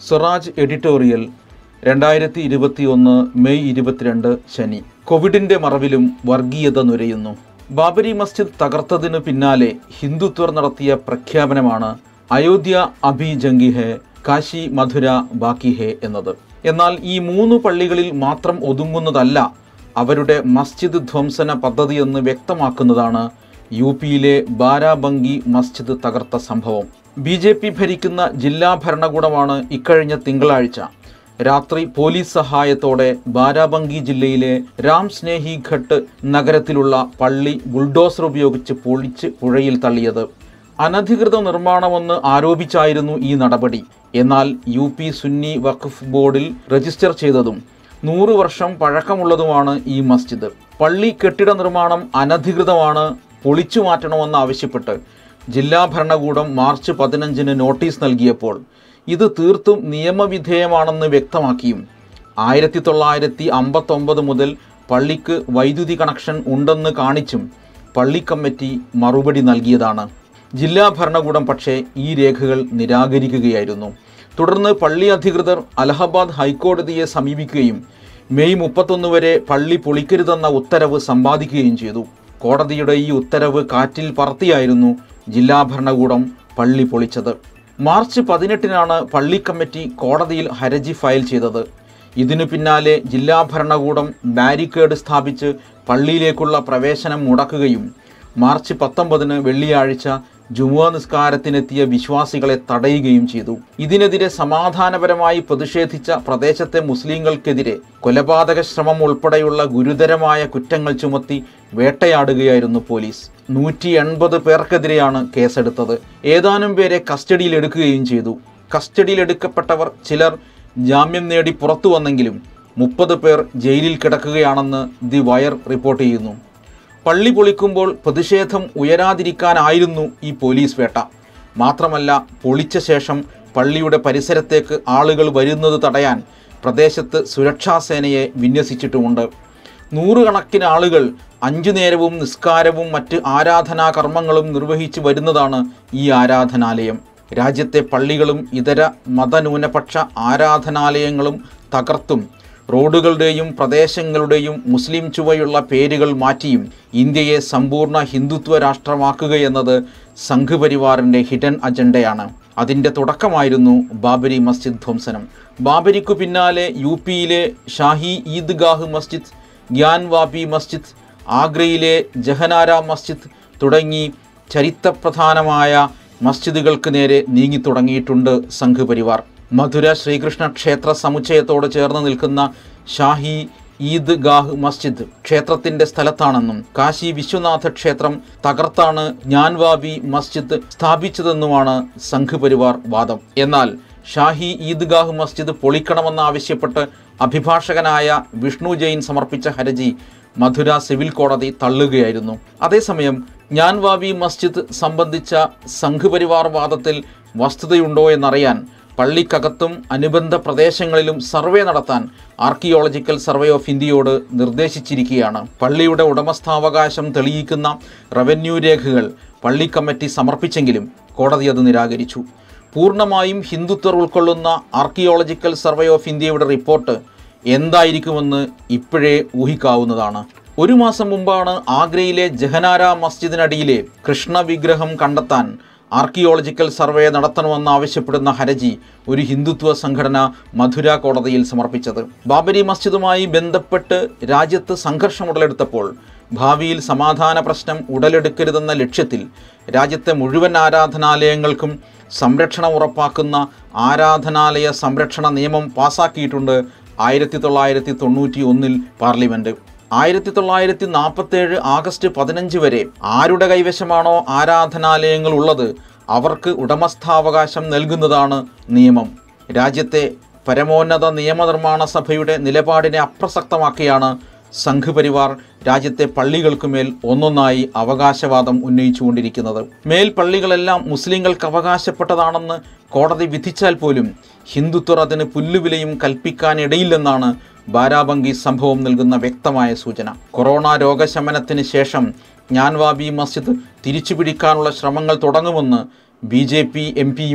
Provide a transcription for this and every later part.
സ്വറാജ് editorial രണ്ടായിരത്തി ഇരുപത്തിയൊന്ന് May ഇരുപത്തിരണ്ട് ശനി കോവിഡിന്റെ മറവിലും വർഗീയത നുരയുന്നു ബാബരി മസ്ജിദ് തകർത്തതിനു പിന്നാലെ ഹിന്ദുത്വർ നടത്തിയ പ്രഖ്യാപനമാണ് അയോധ്യ അഭി ജംഗി ഹെ കാശി മധുര ബാക്കി ഹെ എന്നത് എന്നാൽ ഈ മൂന്ന് പള്ളികളിൽ മാത്രം ഒതുങ്ങുന്നതല്ല അവരുടെ മസ്ജിദ് ധ്വംസന പദ്ധതിയെന്ന് വ്യക്തമാക്കുന്നതാണ് യു പിയിലെ ബാരാബങ്കി മസ്ജിദ് തകർത്ത സംഭവം ബി ജെ പി ഭരിക്കുന്ന ജില്ലാ ഭരണകൂടമാണ് ഇക്കഴിഞ്ഞ തിങ്കളാഴ്ച രാത്രി പോലീസ് സഹായത്തോടെ ബാരാബങ്കി ജില്ലയിലെ രാം സ്നേഹി ഘട്ട് നഗരത്തിലുള്ള പള്ളി ബുൾഡോസർ ഉപയോഗിച്ച് പൊളിച്ച് പുഴയിൽ തള്ളിയത് അനധികൃത നിർമ്മാണമെന്ന് ആരോപിച്ചായിരുന്നു ഈ നടപടി എന്നാൽ യു പി സുന്നി വഖഫ് ബോർഡിൽ രജിസ്റ്റർ ചെയ്തതും നൂറ് വർഷം പഴക്കമുള്ളതുമാണ് ഈ മസ്ജിദ് പള്ളി കെട്ടിട നിർമ്മാണം അനധികൃതമാണ് പൊളിച്ചു മാറ്റണമെന്നാവശ്യപ്പെട്ട് ജില്ലാ ഭരണകൂടം മാർച്ച് പതിനഞ്ചിന് നോട്ടീസ് നൽകിയപ്പോൾ ഇത് തീർത്തും നിയമവിധേയമാണെന്ന് വ്യക്തമാക്കിയും ആയിരത്തി തൊള്ളായിരത്തി അമ്പത്തൊമ്പത് മുതൽ പള്ളിക്ക് വൈദ്യുതി കണക്ഷൻ ഉണ്ടെന്ന് കാണിച്ചും പള്ളി കമ്മിറ്റി മറുപടി നൽകിയതാണ് ജില്ലാ ഭരണകൂടം പക്ഷേ ഈ രേഖകൾ നിരാകരിക്കുകയായിരുന്നു തുടർന്ന് പള്ളി അധികൃതർ അലഹബാദ് ഹൈക്കോടതിയെ സമീപിക്കുകയും മെയ് മുപ്പത്തൊന്ന് വരെ പള്ളി പൊളിക്കരുതെന്ന ഉത്തരവ് സമ്പാദിക്കുകയും ചെയ്തു കോടതിയുടെ ഈ ഉത്തരവ് കാറ്റിൽ പറത്തിയായിരുന്നു ജില്ലാ ഭരണകൂടം പള്ളി പൊളിച്ചത് മാർച്ച് പതിനെട്ടിനാണ് പള്ളി കമ്മിറ്റി കോടതിയിൽ ഹർജി ഫയൽ ചെയ്തത് ഇതിനു പിന്നാലെ ജില്ലാ ഭരണകൂടം ബാരിക്കേഡ് സ്ഥാപിച്ച് പള്ളിയിലേക്കുള്ള പ്രവേശനം മുടക്കുകയും മാർച്ച് പത്തൊമ്പതിന് വെള്ളിയാഴ്ച ജുമുഅ നിസ്കാരത്തിനെത്തിയ വിശ്വാസികളെ തടയുകയും ചെയ്തു ഇതിനെതിരെ സമാധാനപരമായി പ്രതിഷേധിച്ച പ്രദേശത്തെ മുസ്ലിങ്ങൾക്കെതിരെ കൊലപാതക ശ്രമം ഉൾപ്പെടെയുള്ള ഗുരുതരമായ കുറ്റങ്ങൾ ചുമത്തി വേട്ടയാടുകയായിരുന്നു പോലീസ് നൂറ്റി എൺപത് പേർക്കെതിരെയാണ് കേസെടുത്തത് ഏതാനും പേരെ കസ്റ്റഡിയിലെടുക്കുകയും ചെയ്തു കസ്റ്റഡിയിലെടുക്കപ്പെട്ടവർ ചിലർ ജാമ്യം നേടി പുറത്തു വന്നെങ്കിലും മുപ്പത് പേർ ജയിലിൽ കിടക്കുകയാണെന്ന് ദി വയർ റിപ്പോർട്ട് ചെയ്യുന്നു പള്ളി പൊളിക്കുമ്പോൾ പ്രതിഷേധം ഉയരാതിരിക്കാനായിരുന്നു ഈ പോലീസ് വേട്ട മാത്രമല്ല പൊളിച്ച ശേഷം പള്ളിയുടെ പരിസരത്തേക്ക് ആളുകൾ വരുന്നത് തടയാൻ പ്രദേശത്ത് സുരക്ഷാസേനയെ വിന്യസിച്ചിട്ടുമുണ്ട് നൂറുകണക്കിന് ആളുകൾ അഞ്ചു നേരവും നിസ്കാരവും മറ്റ് ആരാധനാ കർമ്മങ്ങളും നിർവഹിച്ചു വരുന്നതാണ് ഈ ആരാധനാലയം രാജ്യത്തെ പള്ളികളും ഇതര മതന്യൂനപക്ഷ ആരാധനാലയങ്ങളും തകർത്തും റോഡുകളുടെയും പ്രദേശങ്ങളുടെയും മുസ്ലിം ചുവയുള്ള പേരുകൾ മാറ്റിയും ഇന്ത്യയെ സമ്പൂർണ്ണ ഹിന്ദുത്വ രാഷ്ട്രമാക്കുകയെന്നത് സംഘ് പരിവാറിൻ്റെ ഹിഡൻ അജണ്ടയാണ് അതിൻ്റെ തുടക്കമായിരുന്നു ബാബരി മസ്ജിദ് ധ്വംസനം ബാബരിക്കു പിന്നാലെ യു പിയിലെ ഷാഹി ഈദ്ഗാഹ് മസ്ജിദ് ഗ്യാൻവാപി മസ്ജിദ് ആഗ്രയിലെ ജഹനാര മസ്ജിദ് തുടങ്ങി ചരിത്രപ്രധാനമായ മസ്ജിദുകൾക്ക് നേരെ നീങ്ങി തുടങ്ങിയിട്ടുണ്ട് സംഘ് പരിവാർ മധുര ശ്രീകൃഷ്ണ ക്ഷേത്ര സമുച്ചയത്തോട് ചേർന്ന് നിൽക്കുന്ന ഷാഹി ഈദ് ഗാഹ് മസ്ജിദ് ക്ഷേത്രത്തിന്റെ സ്ഥലത്താണെന്നും കാശി വിശ്വനാഥ ക്ഷേത്രം തകർത്താണ് ജ്ഞാൻവാബി മസ്ജിദ് സ്ഥാപിച്ചതെന്നുമാണ് സംഘ് പരിവാർ വാദം എന്നാൽ ഷാഹി ഈദ്ഗാഹ് മസ്ജിദ് പൊളിക്കണമെന്നാവശ്യപ്പെട്ട് അഭിഭാഷകനായ വിഷ്ണു ജെയിൻ സമർപ്പിച്ച ഹർജി മധുര സിവിൽ കോടതി തള്ളുകയായിരുന്നു അതേസമയം ജ്ഞാൻവാബി മസ്ജിദ് സംബന്ധിച്ച സംഘ് പരിവാർ വാദത്തിൽ വസ്തുതയുണ്ടോ എന്നറിയാൻ പള്ളിക്കകത്തും അനുബന്ധ പ്രദേശങ്ങളിലും സർവേ നടത്താൻ ആർക്കിയോളജിക്കൽ സർവേ ഓഫ് ഇന്ത്യയോട് നിർദ്ദേശിച്ചിരിക്കുകയാണ് പള്ളിയുടെ ഉടമസ്ഥാവകാശം തെളിയിക്കുന്ന റവന്യൂ രേഖകൾ പള്ളി കമ്മിറ്റി സമർപ്പിച്ചെങ്കിലും കോടതി അത് നിരാകരിച്ചു പൂർണ്ണമായും ഹിന്ദുത്വർ ഉൾക്കൊള്ളുന്ന ആർക്കിയോളജിക്കൽ സർവേ ഓഫ് ഇന്ത്യയുടെ റിപ്പോർട്ട് എന്തായിരിക്കുമെന്ന് ഇപ്പോഴേ ഊഹിക്കാവുന്നതാണ് ഒരു മാസം മുമ്പാണ് ആഗ്രയിലെ ജഹനാര മസ്ജിദിനടിയിലെ കൃഷ്ണ വിഗ്രഹം കണ്ടെത്താൻ ആർക്കിയോളജിക്കൽ സർവേ നടത്തണമെന്നാവശ്യപ്പെടുന്ന ഹർജി ഒരു ഹിന്ദുത്വ സംഘടന മധുര കോടതിയിൽ സമർപ്പിച്ചത് ബാബരി മസ്ജിദുമായി ബന്ധപ്പെട്ട് രാജ്യത്ത് സംഘർഷം ഉടലെടുത്തപ്പോൾ ഭാവിയിൽ സമാധാന പ്രശ്നം ഉടലെടുക്കരുതെന്ന ലക്ഷ്യത്തിൽ രാജ്യത്തെ മുഴുവൻ ആരാധനാലയങ്ങൾക്കും സംരക്ഷണം ഉറപ്പാക്കുന്ന ആരാധനാലയ സംരക്ഷണ നിയമം പാസാക്കിയിട്ടുണ്ട് ആയിരത്തി തൊള്ളായിരത്തി തൊണ്ണൂറ്റി ഒന്നിൽ പാർലമെൻറ്റ് ആയിരത്തി തൊള്ളായിരത്തി നാൽപ്പത്തേഴ് ആഗസ്റ്റ് പതിനഞ്ച് വരെ ആരുടെ കൈവശമാണോ ആരാധനാലയങ്ങൾ ഉള്ളത് അവർക്ക് ഉടമസ്ഥാവകാശം നൽകുന്നതാണ് നിയമം രാജ്യത്തെ പരമോന്നത നിയമനിർമ്മാണ സഭയുടെ നിലപാടിനെ അപ്രസക്തമാക്കിയാണ് സംഘ് പരിവാർ രാജ്യത്തെ പള്ളികൾക്കുമേൽ ഒന്നൊന്നായി അവകാശവാദം ഉന്നയിച്ചുകൊണ്ടിരിക്കുന്നത് മേൽ പള്ളികളെല്ലാം മുസ്ലിങ്ങൾക്ക് അവകാശപ്പെട്ടതാണെന്ന് കോടതി വിധിച്ചാൽ പോലും ഹിന്ദുത്വർ അതിന് പുല്ലുവിലയും കൽപ്പിക്കാനിടയില്ലെന്നാണ് ബാരാബങ്കി സംഭവം നൽകുന്ന വ്യക്തമായ സൂചന കൊറോണ രോഗശമനത്തിന് ശേഷം ജ്ഞാൻവാബി മസ്ജിദ് തിരിച്ചുപിടിക്കാനുള്ള ശ്രമങ്ങൾ തുടങ്ങുമെന്ന് ബി ജെ പി എം പിയും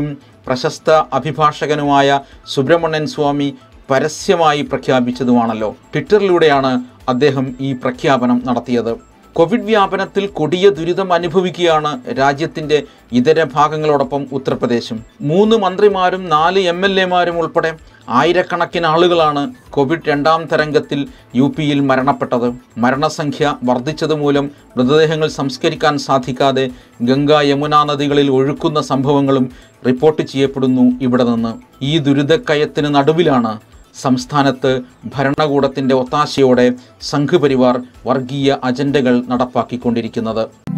പ്രശസ്ത അഭിഭാഷകനുമായ സുബ്രഹ്മണ്യൻ സ്വാമി പരസ്യമായി പ്രഖ്യാപിച്ചതുമാണല്ലോ ട്വിറ്ററിലൂടെയാണ് അദ്ദേഹം ഈ പ്രഖ്യാപനം നടത്തിയത് കോവിഡ് വ്യാപനത്തിൽ കൊടിയ ദുരിതം അനുഭവിക്കുകയാണ് രാജ്യത്തിൻ്റെ ഇതര ഭാഗങ്ങളോടൊപ്പം ഉത്തർപ്രദേശും മൂന്ന് മന്ത്രിമാരും നാല് എം എൽ എമാരും ഉൾപ്പെടെ ആയിരക്കണക്കിന് ആളുകളാണ് കോവിഡ് രണ്ടാം തരംഗത്തിൽ യു പിയിൽ മരണപ്പെട്ടത് മരണസംഖ്യ വർദ്ധിച്ചതുമൂലം മൃതദേഹങ്ങൾ സംസ്കരിക്കാൻ സാധിക്കാതെ ഗംഗ യമുന നദികളിൽ ഒഴുക്കുന്ന സംഭവങ്ങളും റിപ്പോർട്ട് ചെയ്യപ്പെടുന്നു ഇവിടെ നിന്ന് ഈ ദുരിതക്കയത്തിന് നടുവിലാണ് സംസ്ഥാനത്ത് ഭരണകൂടത്തിൻ്റെ ഒത്താശയോടെ സംഘപരിവാർ വർഗീയ അജണ്ടകൾ നടപ്പാക്കിക്കൊണ്ടിരിക്കുന്നത്